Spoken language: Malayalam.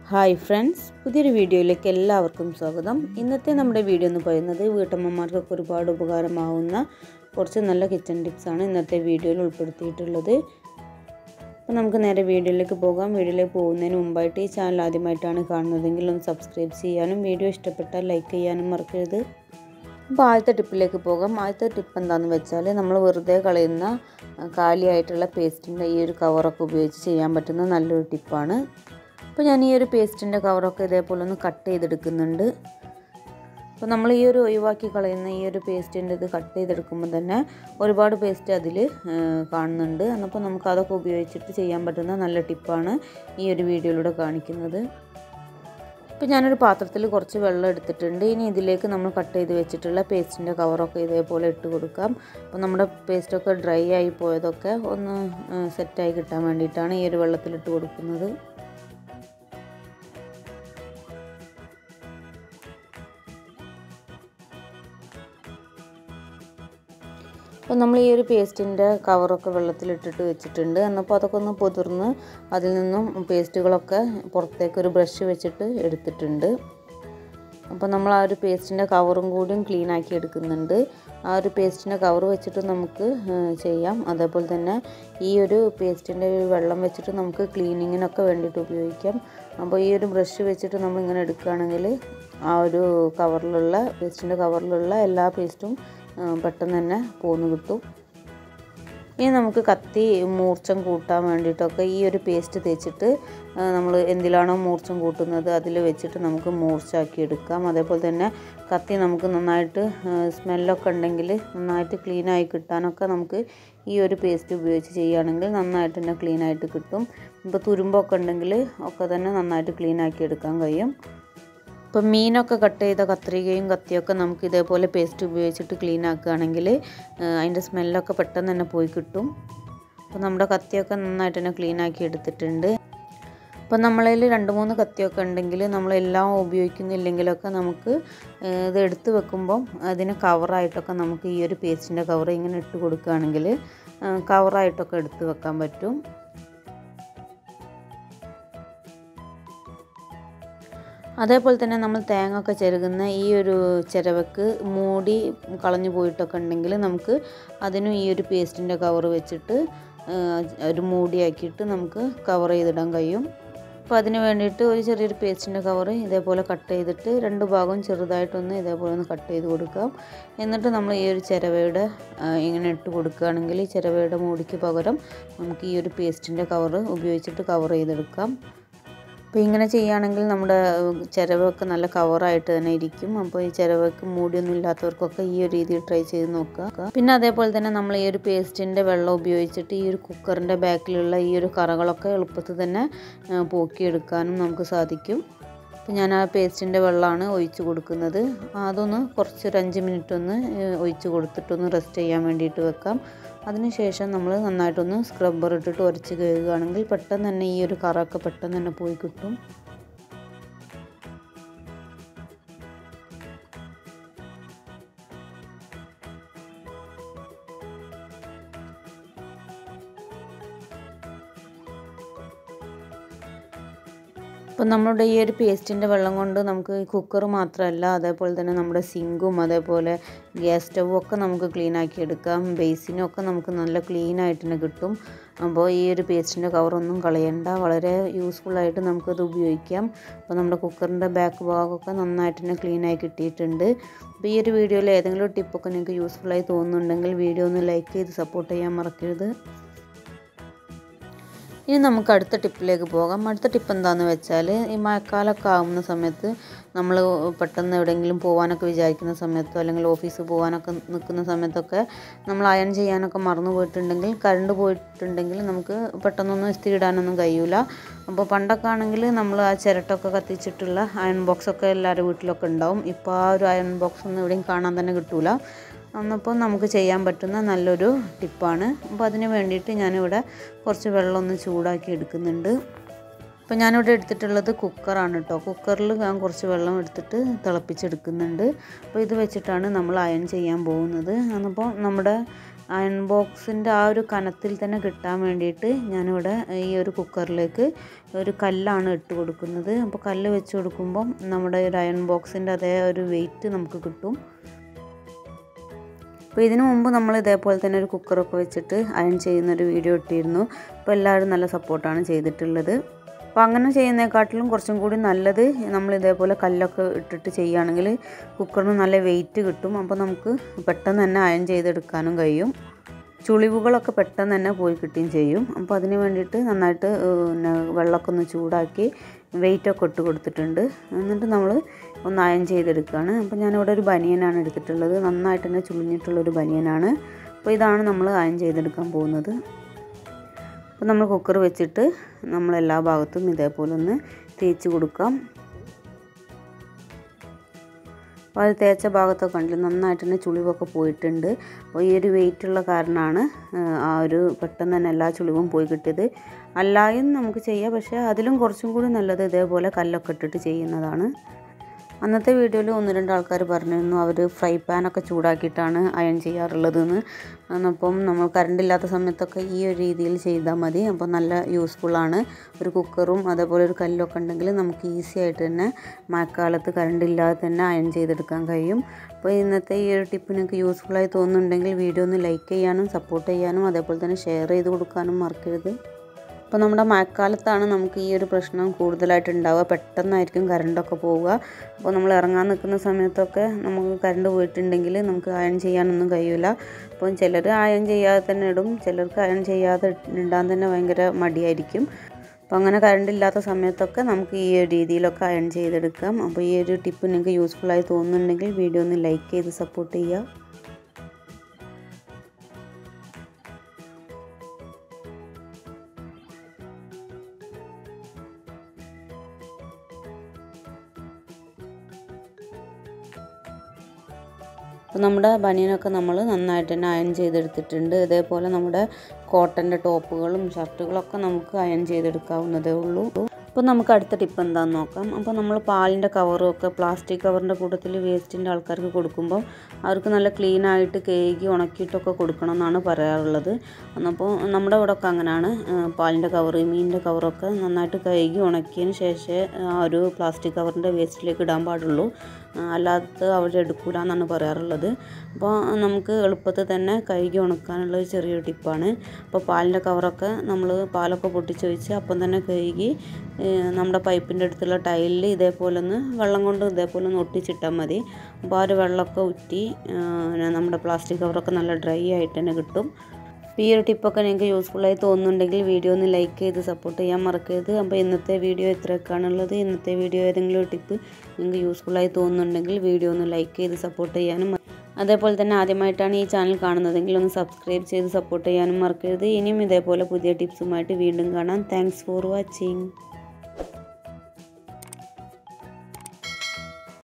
ഹായ് ഫ്രണ്ട്സ് പുതിയൊരു വീഡിയോയിലേക്ക് എല്ലാവർക്കും സ്വാഗതം ഇന്നത്തെ നമ്മുടെ വീഡിയോ എന്ന് പറയുന്നത് വീട്ടമ്മമാർക്കൊക്കെ ഒരുപാട് ഉപകാരമാവുന്ന കുറച്ച് നല്ല കിച്ചൺ ടിപ്സാണ് ഇന്നത്തെ വീഡിയോയിൽ ഉൾപ്പെടുത്തിയിട്ടുള്ളത് അപ്പോൾ നമുക്ക് നേരെ വീഡിയോയിലേക്ക് പോകാം വീഡിയോയിലേക്ക് പോകുന്നതിന് മുമ്പായിട്ട് ഈ ചാനൽ ആദ്യമായിട്ടാണ് കാണുന്നതെങ്കിൽ ഒന്ന് സബ്സ്ക്രൈബ് ചെയ്യാനും വീഡിയോ ഇഷ്ടപ്പെട്ടാൽ ലൈക്ക് ചെയ്യാനും മറക്കരുത് അപ്പോൾ ആദ്യത്തെ ടിപ്പിലേക്ക് പോകാം ആദ്യത്തെ ടിപ്പ് എന്താണെന്ന് വെച്ചാൽ നമ്മൾ വെറുതെ കളയുന്ന കാലിയായിട്ടുള്ള പേസ്റ്റിൻ്റെ ഈ ഒരു കവറൊക്കെ ഉപയോഗിച്ച് ചെയ്യാൻ പറ്റുന്ന നല്ലൊരു ടിപ്പാണ് അപ്പോൾ ഞാൻ ഈ ഒരു പേസ്റ്റിൻ്റെ കവറൊക്കെ ഇതേപോലെ ഒന്ന് കട്ട് ചെയ്തെടുക്കുന്നുണ്ട് അപ്പോൾ നമ്മൾ ഈ ഒരു ഒഴിവാക്കി കളയുന്ന ഈ ഒരു പേസ്റ്റിൻ്റെ ഇത് കട്ട് ചെയ്തെടുക്കുമ്പോൾ തന്നെ ഒരുപാട് പേസ്റ്റ് അതിൽ കാണുന്നുണ്ട് എന്നപ്പോൾ നമുക്ക് അതൊക്കെ ഉപയോഗിച്ചിട്ട് ചെയ്യാൻ പറ്റുന്ന നല്ല ടിപ്പാണ് ഈ ഒരു വീഡിയോയിലൂടെ കാണിക്കുന്നത് ഇപ്പോൾ ഞാനൊരു പാത്രത്തിൽ കുറച്ച് വെള്ളം എടുത്തിട്ടുണ്ട് ഇനി ഇതിലേക്ക് നമ്മൾ കട്ട് ചെയ്ത് വെച്ചിട്ടുള്ള പേസ്റ്റിൻ്റെ കവറൊക്കെ ഇതേപോലെ ഇട്ട് കൊടുക്കാം അപ്പോൾ നമ്മുടെ പേസ്റ്റൊക്കെ ഡ്രൈ ആയി പോയതൊക്കെ ഒന്ന് സെറ്റായി കിട്ടാൻ വേണ്ടിയിട്ടാണ് ഈ ഒരു വെള്ളത്തിലിട്ട് കൊടുക്കുന്നത് അപ്പോൾ നമ്മൾ ഈ ഒരു പേസ്റ്റിൻ്റെ കവറൊക്കെ വെള്ളത്തിലിട്ടിട്ട് വെച്ചിട്ടുണ്ട് എന്നപ്പോൾ അതൊക്കെ ഒന്ന് പൊതിർന്ന് അതിൽ നിന്നും പേസ്റ്റുകളൊക്കെ പുറത്തേക്ക് ഒരു ബ്രഷ് വെച്ചിട്ട് എടുത്തിട്ടുണ്ട് അപ്പോൾ നമ്മൾ ആ ഒരു പേസ്റ്റിൻ്റെ കവറും കൂടിയും ക്ലീൻ ആക്കി എടുക്കുന്നുണ്ട് ആ ഒരു പേസ്റ്റിൻ്റെ കവർ വെച്ചിട്ട് നമുക്ക് ചെയ്യാം അതേപോലെ തന്നെ ഈ ഒരു പേസ്റ്റിൻ്റെ വെള്ളം വെച്ചിട്ട് നമുക്ക് ക്ലീനിങ്ങിനൊക്കെ വേണ്ടിയിട്ട് ഉപയോഗിക്കാം അപ്പോൾ ഈ ഒരു ബ്രഷ് വെച്ചിട്ട് നമ്മൾ ഇങ്ങനെ എടുക്കുകയാണെങ്കിൽ ആ ഒരു കവറിലുള്ള പേസ്റ്റിൻ്റെ കവറിലുള്ള എല്ലാ പേസ്റ്റും പെട്ടെന്ന് തന്നെ പോന്ന് കിട്ടും ഇനി നമുക്ക് കത്തി മൂർച്ചം കൂട്ടാൻ വേണ്ടിയിട്ടൊക്കെ ഈ ഒരു പേസ്റ്റ് തേച്ചിട്ട് നമ്മൾ എന്തിലാണോ മൂർച്ചം കൂട്ടുന്നത് അതിൽ വെച്ചിട്ട് നമുക്ക് മൂർച്ചാക്കി എടുക്കാം അതേപോലെ തന്നെ കത്തി നമുക്ക് നന്നായിട്ട് സ്മെല്ലൊക്കെ ഉണ്ടെങ്കിൽ നന്നായിട്ട് ക്ലീനായി കിട്ടാനൊക്കെ നമുക്ക് ഈ ഒരു പേസ്റ്റ് ഉപയോഗിച്ച് ചെയ്യുകയാണെങ്കിൽ നന്നായിട്ട് തന്നെ ക്ലീനായിട്ട് കിട്ടും ഇപ്പോൾ തുരുമ്പൊക്കെ ഉണ്ടെങ്കിൽ ഒക്കെ തന്നെ നന്നായിട്ട് ക്ലീനാക്കി എടുക്കാൻ കഴിയും ഇപ്പം മീനൊക്കെ കട്ട് ചെയ്ത കത്രികയും കത്തിയൊക്കെ നമുക്ക് ഇതേപോലെ പേസ്റ്റ് ഉപയോഗിച്ചിട്ട് ക്ലീൻ ആക്കുകയാണെങ്കിൽ അതിൻ്റെ സ്മെല്ലൊക്കെ പെട്ടെന്ന് തന്നെ പോയി കിട്ടും അപ്പോൾ നമ്മുടെ കത്തിയൊക്കെ നന്നായിട്ട് തന്നെ ക്ലീൻ ആക്കി എടുത്തിട്ടുണ്ട് അപ്പം നമ്മളതിൽ രണ്ട് മൂന്ന് കത്തിയൊക്കെ ഉണ്ടെങ്കിൽ നമ്മളെല്ലാം ഉപയോഗിക്കുന്നില്ലെങ്കിലൊക്കെ നമുക്ക് ഇത് എടുത്ത് വെക്കുമ്പം അതിന് കവറായിട്ടൊക്കെ നമുക്ക് ഈ ഒരു പേസ്റ്റിൻ്റെ കവർ ഇങ്ങനെ ഇട്ട് കൊടുക്കുകയാണെങ്കിൽ കവറായിട്ടൊക്കെ എടുത്ത് വെക്കാൻ പറ്റും അതേപോലെ തന്നെ നമ്മൾ തേങ്ങ ഒക്കെ ചെരുകുന്ന ഈ ഒരു ചിരവക്ക് മൂടി കളഞ്ഞു പോയിട്ടൊക്കെ ഉണ്ടെങ്കിൽ നമുക്ക് അതിനും ഈ ഒരു പേസ്റ്റിൻ്റെ കവർ വെച്ചിട്ട് ഒരു മൂടിയാക്കിയിട്ട് നമുക്ക് കവർ ചെയ്തിടാൻ കഴിയും അപ്പോൾ അതിന് വേണ്ടിയിട്ട് ഒരു ചെറിയൊരു പേസ്റ്റിൻ്റെ കവർ ഇതേപോലെ കട്ട് ചെയ്തിട്ട് രണ്ട് ഭാഗവും ചെറുതായിട്ടൊന്ന് ഇതേപോലെ ഒന്ന് കട്ട് ചെയ്ത് കൊടുക്കാം എന്നിട്ട് നമ്മൾ ഈ ഒരു ചിരവയുടെ ഇങ്ങനെ ഇട്ട് കൊടുക്കുകയാണെങ്കിൽ ഈ ചിരവയുടെ മൂടിക്ക് പകരം നമുക്ക് ഈ ഒരു പേസ്റ്റിൻ്റെ കവർ ഉപയോഗിച്ചിട്ട് കവർ ചെയ്തെടുക്കാം അപ്പോൾ ഇങ്ങനെ ചെയ്യുകയാണെങ്കിൽ നമ്മുടെ ചിരവൊക്കെ നല്ല കവറായിട്ട് തന്നെ ഇരിക്കും അപ്പോൾ ഈ ചിരവക്ക് മൂടിയൊന്നും ഇല്ലാത്തവർക്കൊക്കെ ഈ ഒരു രീതിയിൽ ട്രൈ ചെയ്ത് നോക്കുക പിന്നെ അതേപോലെ തന്നെ നമ്മൾ ഈ ഒരു പേസ്റ്റിൻ്റെ വെള്ളം ഉപയോഗിച്ചിട്ട് ഈ ഒരു കുക്കറിൻ്റെ ബാക്കിലുള്ള ഈ ഒരു കറകളൊക്കെ എളുപ്പത്തിൽ തന്നെ പോക്കിയെടുക്കാനും നമുക്ക് സാധിക്കും അപ്പോൾ ഞാൻ ആ പേസ്റ്റിൻ്റെ വെള്ളമാണ് ഒഴിച്ച് കൊടുക്കുന്നത് അതൊന്ന് കുറച്ചൊരു അഞ്ച് മിനിറ്റ് ഒന്ന് ഒഴിച്ച് കൊടുത്തിട്ടൊന്ന് റെസ്റ്റ് ചെയ്യാൻ വേണ്ടിയിട്ട് വെക്കാം അതിനുശേഷം നമ്മൾ നന്നായിട്ടൊന്ന് സ്ക്രബ്ബർ ഇട്ടിട്ട് ഉരച്ച് കഴുകുകയാണെങ്കിൽ പെട്ടെന്ന് തന്നെ ഈ ഒരു കറൊക്കെ പെട്ടെന്ന് തന്നെ പോയി കിട്ടും ഇപ്പം നമ്മളുടെ ഈ ഒരു പേസ്റ്റിൻ്റെ വെള്ളം കൊണ്ട് നമുക്ക് കുക്കർ മാത്രമല്ല അതേപോലെ തന്നെ നമ്മുടെ സിങ്കും അതേപോലെ ഗ്യാസ് സ്റ്റവും ഒക്കെ നമുക്ക് ക്ലീൻ ആക്കി എടുക്കാം ബേസിനും ഒക്കെ നമുക്ക് നല്ല ക്ലീൻ ആയിട്ട് തന്നെ കിട്ടും അപ്പോൾ ഈ ഒരു പേസ്റ്റിൻ്റെ കവറൊന്നും കളയണ്ട വളരെ യൂസ്ഫുള്ളായിട്ട് നമുക്കത് ഉപയോഗിക്കാം അപ്പോൾ നമ്മുടെ കുക്കറിൻ്റെ ബാക്ക് ഭാഗമൊക്കെ നന്നായിട്ട് തന്നെ ക്ലീനായി കിട്ടിയിട്ടുണ്ട് അപ്പോൾ ഈ ഒരു വീഡിയോയിൽ ഏതെങ്കിലും ടിപ്പൊക്കെ നിങ്ങൾക്ക് യൂസ്ഫുള്ളായി തോന്നുന്നുണ്ടെങ്കിൽ വീഡിയോ ഒന്ന് ലൈക്ക് ചെയ്ത് സപ്പോർട്ട് ചെയ്യാൻ മറക്കരുത് ഇനി നമുക്ക് അടുത്ത ടിപ്പിലേക്ക് പോകാം അടുത്ത ടിപ്പ് എന്താണെന്ന് വെച്ചാൽ ഈ മഴക്കാലമൊക്കെ ആകുന്ന സമയത്ത് നമ്മൾ പെട്ടെന്ന് എവിടെയെങ്കിലും പോകാനൊക്കെ വിചാരിക്കുന്ന സമയത്തോ അല്ലെങ്കിൽ ഓഫീസിൽ പോകാനൊക്കെ നിൽക്കുന്ന സമയത്തൊക്കെ നമ്മൾ അയൺ ചെയ്യാനൊക്കെ മറന്നു പോയിട്ടുണ്ടെങ്കിൽ കറണ്ട് പോയിട്ടുണ്ടെങ്കിൽ നമുക്ക് പെട്ടെന്നൊന്നും ഇസ്തിരി ഇടാനൊന്നും കഴിയൂല അപ്പോൾ പണ്ടൊക്കെ ആണെങ്കിൽ നമ്മൾ ആ ചിരട്ടൊക്കെ കത്തിച്ചിട്ടുള്ള അയൺ ബോക്സൊക്കെ എല്ലാവരുടെ വീട്ടിലൊക്കെ ഉണ്ടാവും ഇപ്പോൾ ആ ഒരു അയൺ ബോക്സ് ഒന്നും എവിടെയും കാണാൻ തന്നെ കിട്ടൂല അന്നപ്പോൾ നമുക്ക് ചെയ്യാൻ പറ്റുന്ന നല്ലൊരു ടിപ്പാണ് അപ്പോൾ അതിന് വേണ്ടിയിട്ട് ഞാനിവിടെ കുറച്ച് വെള്ളം ഒന്ന് ചൂടാക്കി എടുക്കുന്നുണ്ട് അപ്പോൾ ഞാനിവിടെ എടുത്തിട്ടുള്ളത് കുക്കറാണ് കേട്ടോ കുക്കറിൽ ഞാൻ കുറച്ച് വെള്ളം എടുത്തിട്ട് തിളപ്പിച്ചെടുക്കുന്നുണ്ട് അപ്പോൾ ഇത് വെച്ചിട്ടാണ് നമ്മൾ അയൺ ചെയ്യാൻ പോകുന്നത് അപ്പോൾ നമ്മുടെ അയൺ ബോക്സിൻ്റെ ആ ഒരു കനത്തിൽ തന്നെ കിട്ടാൻ വേണ്ടിയിട്ട് ഞാനിവിടെ ഈ ഒരു കുക്കറിലേക്ക് ഒരു കല്ലാണ് ഇട്ട് കൊടുക്കുന്നത് അപ്പോൾ കല്ല് വെച്ച് കൊടുക്കുമ്പം നമ്മുടെ ഒരു അയൺ ബോക്സിൻ്റെ അതേ ഒരു വെയിറ്റ് നമുക്ക് കിട്ടും അപ്പോൾ ഇതിനു മുമ്പ് നമ്മൾ ഇതേപോലെ തന്നെ ഒരു കുക്കറൊക്കെ വെച്ചിട്ട് അയൺ ചെയ്യുന്ന ഒരു വീഡിയോ ഇട്ടിരുന്നു അപ്പോൾ എല്ലാവരും നല്ല സപ്പോർട്ടാണ് ചെയ്തിട്ടുള്ളത് അപ്പോൾ അങ്ങനെ ചെയ്യുന്നതിനെക്കാട്ടിലും കുറച്ചും കൂടി നല്ലത് നമ്മൾ ഇതേപോലെ കല്ലൊക്കെ ഇട്ടിട്ട് ചെയ്യുകയാണെങ്കിൽ കുക്കറിന് നല്ല വെയിറ്റ് കിട്ടും അപ്പോൾ നമുക്ക് പെട്ടെന്ന് തന്നെ അയൺ ചെയ്തെടുക്കാനും കഴിയും ചുളിവുകളൊക്കെ പെട്ടെന്ന് തന്നെ പോയി കിട്ടുകയും ചെയ്യും അപ്പോൾ അതിന് വേണ്ടിയിട്ട് നന്നായിട്ട് പിന്നെ വെള്ളമൊക്കെ ഒന്ന് ചൂടാക്കി വെയിറ്റൊക്കെ ഇട്ട് കൊടുത്തിട്ടുണ്ട് എന്നിട്ട് നമ്മൾ ഒന്ന് അയൺ ചെയ്തെടുക്കുകയാണ് അപ്പോൾ ഞാനിവിടെ ഒരു ബനിയനാണ് എടുത്തിട്ടുള്ളത് നന്നായിട്ട് തന്നെ ചുളിഞ്ഞിട്ടുള്ളൊരു ബനിയനാണ് അപ്പോൾ ഇതാണ് നമ്മൾ അയൺ ചെയ്തെടുക്കാൻ പോകുന്നത് അപ്പോൾ നമ്മൾ കുക്കർ വെച്ചിട്ട് നമ്മൾ എല്ലാ ഭാഗത്തും ഇതേപോലെ ഒന്ന് തേച്ച് കൊടുക്കാം അപ്പോൾ അത് തേച്ച ഭാഗത്തൊക്കെ കണ്ടില്ല നന്നായിട്ട് തന്നെ ചുളിവൊക്കെ പോയിട്ടുണ്ട് അപ്പോൾ ഈ ഒരു വെയിറ്റുള്ള കാരണമാണ് ആ ഒരു പെട്ടെന്ന് തന്നെ എല്ലാ ചുളിവും പോയി കിട്ടിയത് അല്ലായും നമുക്ക് ചെയ്യാം പക്ഷേ അതിലും കുറച്ചും കൂടി നല്ലത് ഇതേപോലെ കല്ലൊക്കെ ഇട്ടിട്ട് ചെയ്യുന്നതാണ് അന്നത്തെ വീഡിയോയിൽ ഒന്ന് രണ്ട് ആൾക്കാർ പറഞ്ഞിരുന്നു അവർ ഫ്രൈ പാനൊക്കെ ചൂടാക്കിയിട്ടാണ് അയൺ ചെയ്യാറുള്ളതെന്ന് അപ്പം നമ്മൾ കറണ്ട് ഇല്ലാത്ത സമയത്തൊക്കെ ഈ ഒരു രീതിയിൽ ചെയ്താൽ മതി അപ്പോൾ നല്ല യൂസ്ഫുള്ളാണ് ഒരു കുക്കറും അതേപോലെ ഒരു കല്ലൊക്കെ ഉണ്ടെങ്കിൽ നമുക്ക് ഈസി ആയിട്ട് തന്നെ മഴക്കാലത്ത് കറണ്ട് ഇല്ലാതെ തന്നെ അയൺ ചെയ്തെടുക്കാൻ കഴിയും അപ്പോൾ ഇന്നത്തെ ഈ ഒരു ടിപ്പ് നിങ്ങൾക്ക് യൂസ്ഫുള്ളായി തോന്നുന്നുണ്ടെങ്കിൽ വീഡിയോ ഒന്ന് ലൈക്ക് ചെയ്യാനും സപ്പോർട്ട് ചെയ്യാനും അതേപോലെ തന്നെ ഷെയർ ചെയ്ത് കൊടുക്കാനും മറക്കരുത് അപ്പോൾ നമ്മുടെ മഴക്കാലത്താണ് നമുക്ക് ഈ ഒരു പ്രശ്നം കൂടുതലായിട്ട് ഉണ്ടാവുക പെട്ടെന്നായിരിക്കും കറണ്ടൊക്കെ പോവുക അപ്പോൾ നമ്മൾ ഇറങ്ങാൻ നിൽക്കുന്ന സമയത്തൊക്കെ നമുക്ക് കറണ്ട് പോയിട്ടുണ്ടെങ്കിൽ നമുക്ക് അയൺ ചെയ്യാനൊന്നും കഴിയില്ല അപ്പം ചിലർ അയൺ ചെയ്യാതെ തന്നെ ഇടും ചിലർക്ക് അയൺ ചെയ്യാതെ ഇടാൻ തന്നെ ഭയങ്കര മടിയായിരിക്കും അപ്പോൾ അങ്ങനെ കറണ്ട് ഇല്ലാത്ത സമയത്തൊക്കെ നമുക്ക് ഈ ഒരു രീതിയിലൊക്കെ അയൺ ചെയ്തെടുക്കാം അപ്പോൾ ഈ ഒരു ടിപ്പ് നിങ്ങൾക്ക് യൂസ്ഫുള്ളായി തോന്നുന്നുണ്ടെങ്കിൽ വീഡിയോ ഒന്ന് ലൈക്ക് ചെയ്ത് സപ്പോർട്ട് ചെയ്യുക അപ്പോൾ നമ്മുടെ ബനിയനൊക്കെ നമ്മൾ നന്നായിട്ട് തന്നെ അയൺ ചെയ്തെടുത്തിട്ടുണ്ട് ഇതേപോലെ നമ്മുടെ കോട്ടൻ്റെ ടോപ്പുകളും ഷർട്ടുകളൊക്കെ നമുക്ക് അയൺ ചെയ്തെടുക്കാവുന്നതേ ഉള്ളൂ അപ്പോൾ നമുക്ക് അടുത്ത ടിപ്പ് എന്താണെന്ന് നോക്കാം അപ്പോൾ നമ്മൾ പാലിൻ്റെ കവറും ഒക്കെ പ്ലാസ്റ്റിക് കവറിൻ്റെ കൂട്ടത്തിൽ വേസ്റ്റിൻ്റെ ആൾക്കാർക്ക് കൊടുക്കുമ്പോൾ അവർക്ക് നല്ല ക്ലീൻ ആയിട്ട് കേകി ഉണക്കിയിട്ടൊക്കെ കൊടുക്കണം എന്നാണ് പറയാറുള്ളത് അപ്പോൾ നമ്മുടെ ഇവിടെ ഒക്കെ അങ്ങനെയാണ് പാലിൻ്റെ കവറ് മീനിൻ്റെ കവറൊക്കെ നന്നായിട്ട് കഴുകി ഉണക്കിയതിന് ശേഷമേ ആ ഒരു പ്ലാസ്റ്റിക് കവറിൻ്റെ വേസ്റ്റിലേക്ക് ഇടാൻ പാടുള്ളൂ അല്ലാത്ത അവർ എടുക്കൂല എന്നാണ് പറയാറുള്ളത് അപ്പോൾ നമുക്ക് എളുപ്പത്തിൽ തന്നെ കഴുകി ഉണക്കാനുള്ള ഒരു ചെറിയൊരു ടിപ്പാണ് അപ്പോൾ പാലിൻ്റെ കവറൊക്കെ നമ്മൾ പാലൊക്കെ പൊട്ടിച്ച് വെച്ച് അപ്പം തന്നെ കഴുകി നമ്മുടെ പൈപ്പിൻ്റെ അടുത്തുള്ള ടൈലിൽ ഇതേപോലെ ഒന്ന് വെള്ളം കൊണ്ട് ഇതേപോലെ ഒന്ന് ഒട്ടിച്ചിട്ടാൽ മതി അപ്പോൾ ആ ഒരു വെള്ളമൊക്കെ ഉറ്റി നമ്മുടെ പ്ലാസ്റ്റിക് കവറൊക്കെ നല്ല ഡ്രൈ ആയിട്ട് തന്നെ കിട്ടും അപ്പോൾ ഈ ഒരു ടിപ്പൊക്കെ നിങ്ങൾക്ക് യൂസ്ഫുള്ളായി തോന്നുന്നുണ്ടെങ്കിൽ വീഡിയോ ഒന്ന് ലൈക്ക് ചെയ്ത് സപ്പോർട്ട് ചെയ്യാൻ മറക്കരുത് അപ്പോൾ ഇന്നത്തെ വീഡിയോ ഇത്രയൊക്കെയാണുള്ളത് ഇന്നത്തെ വീഡിയോ ഏതെങ്കിലും ഒരു ടിപ്പ് നിങ്ങൾക്ക് യൂസ്ഫുള്ളായി തോന്നുന്നുണ്ടെങ്കിൽ വീഡിയോ ഒന്ന് ലൈക്ക് ചെയ്ത് സപ്പോർട്ട് ചെയ്യാനും അതേപോലെ തന്നെ ആദ്യമായിട്ടാണ് ഈ ചാനൽ കാണുന്നതെങ്കിൽ ഒന്ന് സബ്സ്ക്രൈബ് ചെയ്ത് സപ്പോർട്ട് ചെയ്യാനും മറക്കരുത് ഇനിയും ഇതേപോലെ പുതിയ ടിപ്സുമായിട്ട് വീണ്ടും കാണാം താങ്ക്സ് ഫോർ വാച്ചിങ്